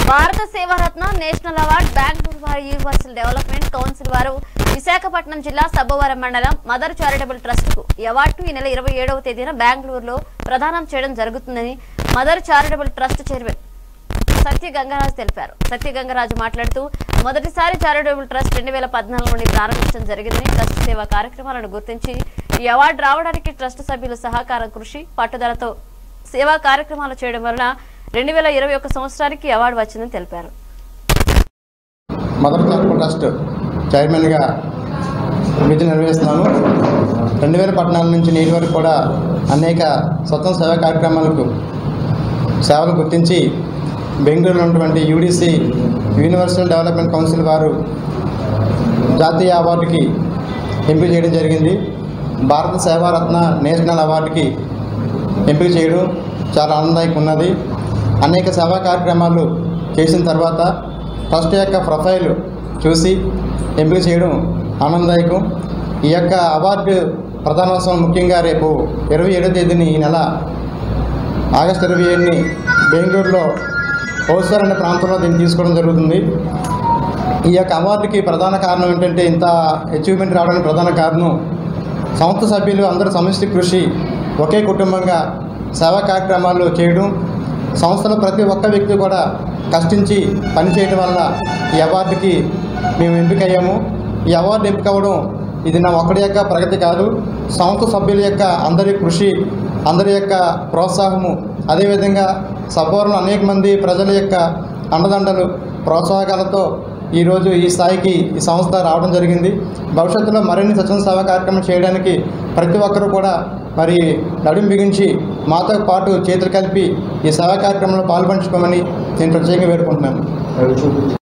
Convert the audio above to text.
భారత సేవారత్న national award Bengaluru వారి universal development council వారు విశాఖపట్నం జిల్లా సబ్బవరం మండలం మదర్ చారిటబుల్ ట్రస్ట్ కు ఈ అవార్డు ఈ నెల ఇరవై ఏడవ తేదీన బెంగళూరులో ప్రదానం చేయడం జరుగుతుందని Mother Charitable Trust chairman Satya Gangaraju తెలిపారు సత్య గంగరాజు మాట్లాడుతూ మొదటిసారి చారిటబుల్ ట్రస్ట్ రెండు వేల పద్నాలుగు నుండి ప్రారంభించడం జరిగిందని ట్రస్ట్ సేవా కార్యక్రమాలను గుర్తించి ఈ అవార్డు రావడానికి ట్రస్ట్ సభ్యుల సహకారం కృషి పట్టుదలతో సేవా కార్యక్రమాలు చేయడం వలన రెండు వేల ఇరవై ఒక్క సంవత్సరానికి ఈ అవార్డు వచ్చిందని తెలిపారు మదర్ చారిటబుల్ ట్రస్ట్ చైర్మన్గా విధి నిర్వహిస్తున్నాను రెండు వేల పద్నాలుగు నుంచి నేటి వరకు కూడా అనేక స్వతంత్ర సేవా కార్యక్రమాలకు సేవలు గుర్తించి బెంగళూరులో ఉన్నటువంటి యూడిసి యూనివర్సల్ డెవలప్మెంట్ కౌన్సిల్ వారు జాతీయ అవార్డుకి ఎంపిక చేయడం జరిగింది భారత సేవారత్న నేషనల్ అవార్డుకి ఎంపిక చేయడం చాలా ఆనందదాయకంగా ఉన్నది అనేక సేవా కార్యక్రమాలు చేసిన తర్వాత ట్రస్ట్ యొక్క ప్రొఫైల్ చూసి ఎంపిక చేయడం ఆనందదాయకం ఈ యొక్క అవార్డు ప్రధానోత్సవం ముఖ్యంగా రేపు ఇరవై ఏడో తేదీని ఈ నెల ఆగస్టు ఇరవై ఏడుని బెంగళూరులో ఓసర్ అనే ప్రాంతంలో దీన్ని తీసుకోవడం జరుగుతుంది ఈ యొక్క అవార్డుకి ప్రధాన కారణం ఏంటంటే ఇంత అచీవ్మెంట్ రావడానికి ప్రధాన కారణం సంస్థ సభ్యులు అందరూ సమిష్టి కృషి ఒకే కుటుంబంగా సేవా కార్యక్రమాలు చేయడం సంస్థలో ప్రతి ఒక్క వ్యక్తి కూడా కష్టించి పనిచేయడం వల్ల ఈ అవార్డుకి మేము ఎంపికయ్యాము ఈ అవార్డు ఎంపిక అవ్వడం ఇది నా ఒక్కడి యొక్క ప్రగతి కాదు సంస్థ సభ్యుల యొక్క అందరి కృషి అందరి యొక్క ప్రోత్సాహము అదేవిధంగా సపోర్లో అనేక మంది ప్రజల యొక్క అండదండలు ప్రోత్సాహకాలతో ఈరోజు ఈ స్థాయికి ఈ సంస్థ రావడం జరిగింది భవిష్యత్తులో మరిన్ని స్వచ్ఛంద సేవా కార్యక్రమం చేయడానికి ప్రతి ఒక్కరూ కూడా మరి నడుం బిగించి మాతో పాటు చేతులు కలిపి ఈ సేవా కార్యక్రమంలో పాల్పంచుకోమని నేను ప్రత్యేకంగా వేడుకుంటున్నాను